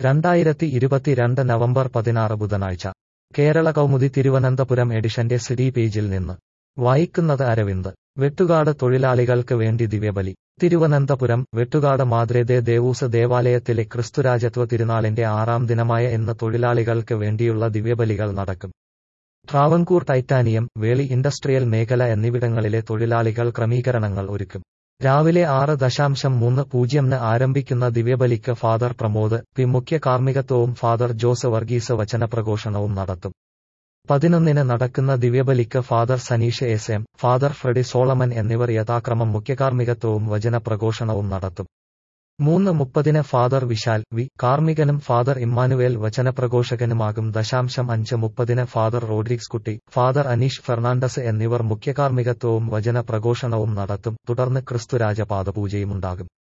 രണ്ടായിരത്തി ഇരുപത്തിരണ്ട് നവംബർ പതിനാറ് ബുധനാഴ്ച കേരള കൗമുദി തിരുവനന്തപുരം എഡിഷന്റെ സിഡി പേജിൽ നിന്ന് വായിക്കുന്നത് അരവിന്ദ് വെട്ടുകാട് തൊഴിലാളികൾക്ക് വേണ്ടി ദിവ്യബലി തിരുവനന്തപുരം വെട്ടുകാട് മാദ്രേദേ ദേവൂസ് ദേവാലയത്തിലെ ക്രിസ്തുരാജത്വ തിരുനാളിന്റെ ആറാം ദിനമായ ഇന്ന് തൊഴിലാളികൾക്ക് വേണ്ടിയുള്ള ദിവ്യബലികൾ നടക്കും ട്രാവൻകൂർ ടൈറ്റാനിയം വേളി ഇൻഡസ്ട്രിയൽ മേഖല എന്നിവിടങ്ങളിലെ തൊഴിലാളികൾ ക്രമീകരണങ്ങൾ ഒരുക്കും രാവിലെ ആറ് ദശാംശം മൂന്ന് പൂജ്യംന് ആരംഭിക്കുന്ന ദിവ്യബലിക്ക് ഫാദർ പ്രമോദ് പി മുഖ്യ കാർമ്മികത്വവും ഫാദർ ജോസ് വർഗീസ് വചനപ്രഘോഷണവും നടത്തും പതിനൊന്നിന് നടക്കുന്ന ദിവ്യബലിക്ക് father Saneesh S M father Freddy Solomon എന്നിവർ യഥാക്രമം മുഖ്യകാർമ്മികത്വവും വചനപ്രഘോഷണവും നടത്തും മൂന്ന് മുപ്പതിന് ഫാദർ വിശാൽ വി കാർമ്മികനും ഫാദർ ഇമ്മാനുവേൽ വചനപ്രഘോഷകനുമാകും ദശാംശം അഞ്ച് മുപ്പതിന് ഫാദർ റോഡ്രിക്സ് കുട്ടി ഫാദർ അനീഷ് ഫെർണാണ്ടസ് എന്നിവർ മുഖ്യകാർമ്മികത്വവും വചനപ്രഘോഷണവും നടത്തും തുടർന്ന് ക്രിസ്തുരാജ പാദപൂജയുമുണ്ടാകും